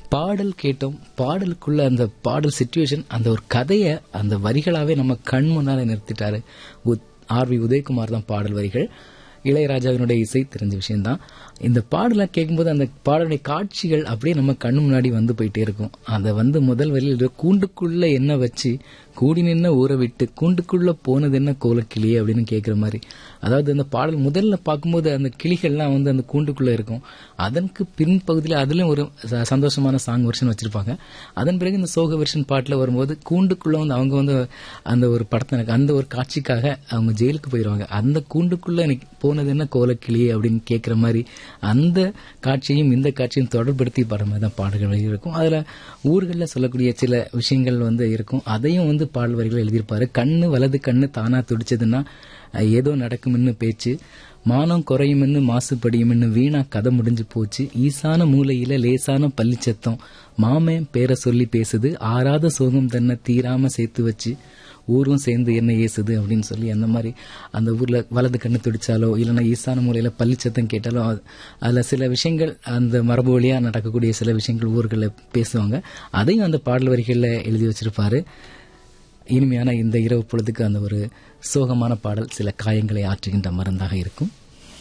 பாடல் கேட்டோம் பாடலுக்குள்ள அந்த பாடல் சுச்சுவேஷன் அந்த ஒரு கதையை அந்த வரிகளாவே நம்ம கண் முன்னால நிறுத்திட்டாரு ஆர் வி உதயகுமார் தான் பாடல் வரிகள் இளையராஜாவினுடைய இசை தெரிஞ்ச விஷயம்தான் இந்த பாடலை கேட்கும்போது அந்த பாடலுடைய காட்சிகள் அப்படியே நம்ம கண்ணு முன்னாடி வந்து போயிட்டே இருக்கும் அதை வந்து முதல் வரியில் கூண்டுக்குள்ள என்ன வச்சு கூடி நின்ன ஊற விட்டு கூண்டுக்குள்ள போனது என்ன கோலக்கிளியே அப்படின்னு கேட்குற மாதிரி அதாவது அந்த பாடல் முதல்ல பார்க்கும்போது அந்த கிளிகள்லாம் வந்து அந்த கூண்டுக்குள்ள இருக்கும் அதற்கு பின்பகுதியில் அதுலயும் ஒரு ச- சந்தோஷமான சாங் வெர்ஷன் வச்சிருப்பாங்க அதன் பிறகு இந்த சோக வெர்ஷன் பாட்டில் வரும்போது கூண்டுக்குள்ள வந்து அவங்க வந்து அந்த ஒரு படத்தை எனக்கு அந்த ஒரு காட்சிக்காக அவங்க ஜெயிலுக்கு போயிடுவாங்க அந்த கூண்டுக்குள்ள எனக்கு போனது என்ன கோலக்கிளியே அப்படின்னு கேட்குற மாதிரி அந்த காட்சியும் இந்த காட்சியும் தொடர்படுத்தி பாடுற மாதிரி தான் பாடல்கள் இருக்கும் அதுல ஊர்களில் சொல்லக்கூடிய சில விஷயங்கள் வந்து இருக்கும் அதையும் வந்து பாடல் வரிகள் எழுதியிருப்பாரு கண்ணு வலது கண்ணு தானா துடிச்சதுன்னா அஹ், ஏதோ நடக்கும்னு பேச்சு மானம் குறையும்னு மாசுபடியும்னு வீணா கதை முடிஞ்சு போச்சு ஈசான மூலையில லேசான பள்ளிச்சத்தம் மாமன் பேரை சொல்லி பேசுது ஆறாத சோகம் தன்னை தீராம சேர்த்து வச்சு ஊரும் சேர்ந்து என்ன ஏசுது அப்படின்னு சொல்லி அந்த மாதிரி அந்த ஊர்ல வலது கண்ணு துடிச்சாலோ இல்லைன்னா ஈசான மூலையில பள்ளிச்சத்தம் கேட்டாலோ அது- அதுல சில விஷயங்கள் அந்த மரபு வழியா நடக்கக்கூடிய சில விஷயங்கள் ஊர்களில் பேசுவாங்க அதையும் அந்த பாடல் வரிகளில் எழுதி வச்சிருப்பாரு இனிமையான இந்த இரவு பொழுதுக்கு அந்த ஒரு சோகமான பாடல் சில காயங்களை ஆற்றுகின்ற மருந்தாக இருக்கும்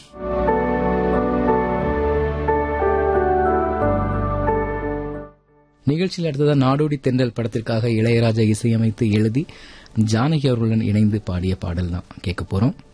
நிகழ்ச்சியில் அடுத்ததா நாடோடி தென்றல் படத்திற்காக இளையராஜா இசையமைத்து எழுதி ஜானகி அவர்களுடன் இணைந்து பாடிய பாடல் தான் கேட்க போறோம்